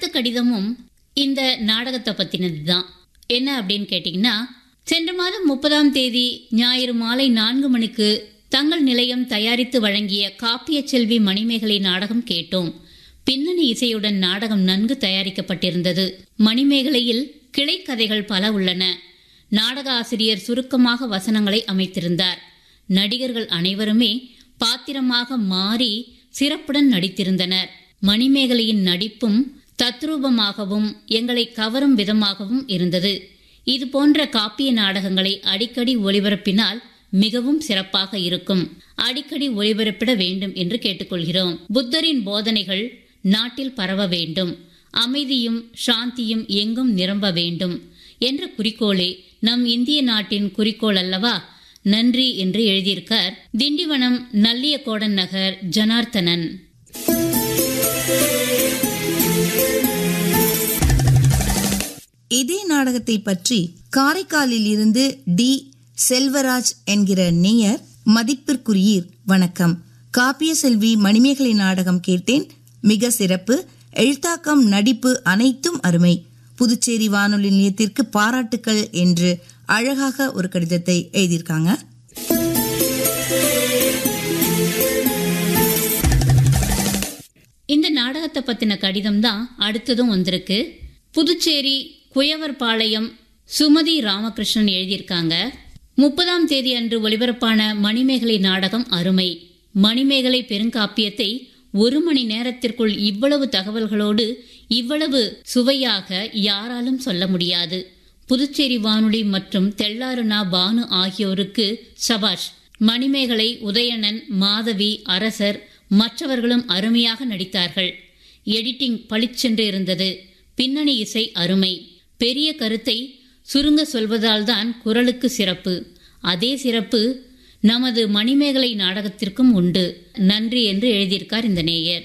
கடிதமும் இந்த நாடகத்தை பத்தினது தான் என்ன அப்படின்னு கேட்டிங்கன்னா சென்ற மாதம் முப்பதாம் தேதி ஞாயிறு மாலை நான்கு மணிக்கு தங்கள் நிலையம் தயாரித்து வழங்கிய காப்பிய செல்வி மணிமேகலை நாடகம் கேட்டோம் பின்னணி இசையுடன் நாடகம் நன்கு தயாரிக்கப்பட்டிருந்தது மணிமேகலையில் கிளைக்கதைகள் பல உள்ளன நாடக ஆசிரியர் சுருக்கமாக வசனங்களை அமைத்திருந்தார் நடிகர்கள் அனைவருமே பாத்திரமாக மாறி சிறப்புடன் நடித்திருந்தனர் மணிமேகலையின் நடிப்பும் தத்ரூபமாகவும் எங்களை கவரும் விதமாகவும் இருந்தது இது போன்ற காப்பிய நாடகங்களை அடிக்கடி ஒளிபரப்பினால் மிகவும் சிறப்பாக இருக்கும் அடிக்கடி ஒளிபரப்பிட வேண்டும் என்று கேட்டுக்கொள்கிறோம் புத்தரின் போதனைகள் நாட்டில் பரவ வேண்டும் அமைதியும் சாந்தியும் எங்கும் நிரம்ப வேண்டும் என்ற குறிக்கோளே நம் இந்திய நாட்டின் குறிக்கோள் அல்லவா நன்றி என்று எழுதியிருக்கார் திண்டிவனம் நல்லியக்கோடன் நகர் ஜனார்த்தனன் இதே நாடகத்தை பற்றி காரைக்காலில் இருந்து டி செல்வராஜ் என்கிற நேயர் மதிப்பிற்குரியீர் வணக்கம் காப்பிய செல்வி மணிமேகலை நாடகம் கேட்டேன் மிக சிறப்பு எழுத்தாக்கம் நடிப்பு அனைத்தும் அருமை புதுச்சேரி வானொலி நிலையத்திற்கு பாராட்டுக்கள் என்று அழகாக ஒரு கடிதத்தை எழுதியிருக்காங்க இந்த நாடகத்தை பத்தின கடிதம் தான் அடுத்ததும் வந்திருக்கு புதுச்சேரி குயவர்பாளையம் சுமதி ராமகிருஷ்ணன் எழுதியிருக்காங்க முப்பதாம் தேதி அன்று ஒளிபரப்பான மணிமேகலை நாடகம் அருமை மணிமேகலை பெருங்காப்பியத்தை ஒரு மணி நேரத்திற்குள் இவ்வளவு தகவல்களோடு இவ்வளவு சுவையாக யாராலும் சொல்ல முடியாது புதுச்சேரி வானொலி மற்றும் தெள்ளாறுனா பானு ஆகியோருக்கு சபாஷ் மணிமேகலை உதயணன் மாதவி அரசர் மற்றவர்களும் அருமையாக நடித்தார்கள் எடிட்டிங் பளிச்சென்று இருந்தது பின்னணி இசை அருமை பெரிய கருத்தை சுருங்க சொல்வதால் தான் குரலுக்கு சிறப்பு அதே சிறப்பு நமது மணிமேகலை நாடகத்திற்கும் உண்டு நன்றி என்று எழுதியிருக்கார் இந்த நேயர்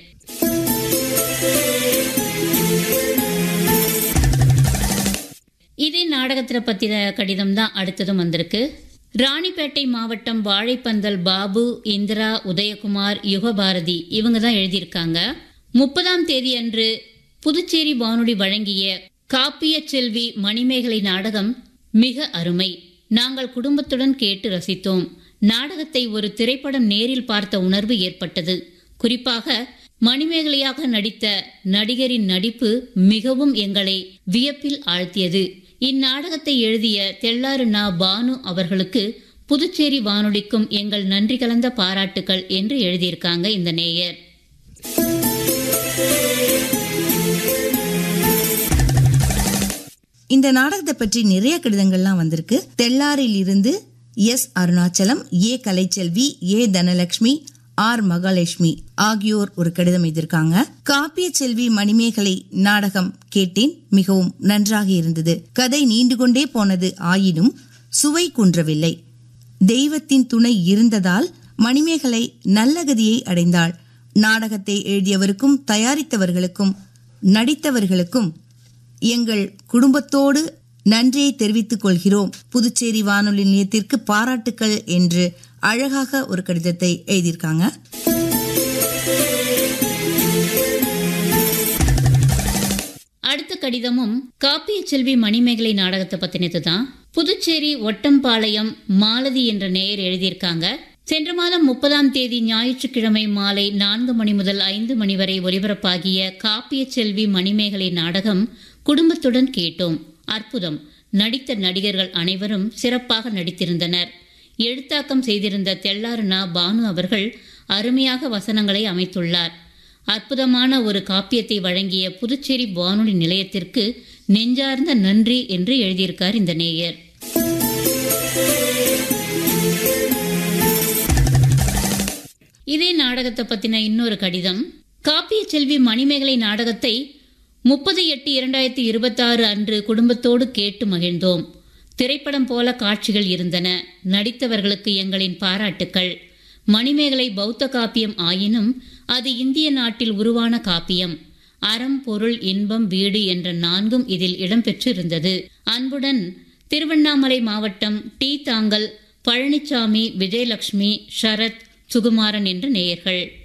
இதே நாடகத்தை பத்தின கடிதம் தான் அடுத்ததும் வந்திருக்கு ராணிப்பேட்டை மாவட்டம் வாழைப்பந்தல் பாபு இந்திரா உதயகுமார் யுகபாரதி இவங்க தான் எழுதியிருக்காங்க முப்பதாம் தேதி அன்று புதுச்சேரி வானொலி வழங்கிய காப்பிய செல்வி மணிமேகலை நாடகம் மிக அருமை நாங்கள் குடும்பத்துடன் கேட்டு ரசித்தோம் நாடகத்தை ஒரு திரைப்படம் நேரில் பார்த்த உணர்வு ஏற்பட்டது குறிப்பாக மணிமேகலையாக நடித்த நடிகரின் நடிப்பு மிகவும் எங்களை வியப்பில் ஆழ்த்தியது இந்நாடகத்தை எழுதிய தெள்ளாறு நா பானு அவர்களுக்கு புதுச்சேரி வானொலிக்கும் எங்கள் நன்றி கலந்த பாராட்டுக்கள் என்று எழுதியிருக்காங்க இந்த நேயர் இந்த நாடகத்தை பற்றி நிறைய கடிதங்கள்லாம் வந்திருக்கு தெள்ளாரில் இருந்து S Arunachalam A Kalaiselvi A Dhanalakshmi R Mahalakshmi ஆகியோர் ஒரு கடிதம் எழுதியிருக்காங்க காப்பிய செல்வி மணிமேகலை நாடகம் கேட்டேன் மிகவும் நன்றாக இருந்தது கதை நீண்டு கொண்டே போனது ஆயினும் சுவை குன்றவில்லை தெய்வத்தின் துணை இருந்ததால் மணிமேகலை நல்ல கதியை அடைந்தாள் நாடகத்தை எழுதியவருக்கும் தயாரித்தவர்களுக்கும் நடித்தவர்களுக்கும் எங்கள் குடும்பத்தோடு நன்றியை தெரிவித்துக் கொள்கிறோம் புதுச்சேரி வானொலி நிலையத்திற்கு பாராட்டுக்கள் என்று அழகாக ஒரு கடிதத்தை எழுதியிருக்காங்க அடுத்த கடிதமும் காப்பிய செல்வி மணிமேகலை நாடகத்தை பத்தினது தான் புதுச்சேரி ஒட்டம்பாளையம் மாலதி என்ற நேயர் எழுதியிருக்காங்க சென்ற மாதம் முப்பதாம் தேதி ஞாயிற்றுக்கிழமை மாலை நான்கு மணி முதல் ஐந்து மணி வரை ஒலிபரப்பாகிய காப்பிய செல்வி மணிமேகலை நாடகம் குடும்பத்துடன் கேட்டோம் அற்புதம் நடித்த நடிகர்கள் அனைவரும் சிறப்பாக நடித்திருந்தனர் எழுத்தாக்கம் செய்திருந்த தெள்ளாறுனா பானு அவர்கள் அருமையாக வசனங்களை அமைத்துள்ளார் அற்புதமான ஒரு காப்பியத்தை வழங்கிய புதுச்சேரி வானொலி நிலையத்திற்கு நெஞ்சார்ந்த நன்றி என்று எழுதியிருக்கார் இந்த நேயர் இதே நாடகத்தை பத்தின இன்னொரு கடிதம் காப்பிய செல்வி மணிமேகலை நாடகத்தை முப்பது எட்டு இரண்டாயிரத்தி இருபத்தாறு அன்று குடும்பத்தோடு கேட்டு மகிழ்ந்தோம் திரைப்படம் போல காட்சிகள் இருந்தன நடித்தவர்களுக்கு எங்களின் பாராட்டுக்கள் மணிமேகலை பௌத்த காப்பியம் ஆயினும் அது இந்திய நாட்டில் உருவான காப்பியம் அறம் பொருள் இன்பம் வீடு என்ற நான்கும் இதில் இடம்பெற்றிருந்தது அன்புடன் திருவண்ணாமலை மாவட்டம் டி தாங்கல் பழனிசாமி விஜயலட்சுமி சரத் சுகுமாரன் என்ற நேயர்கள்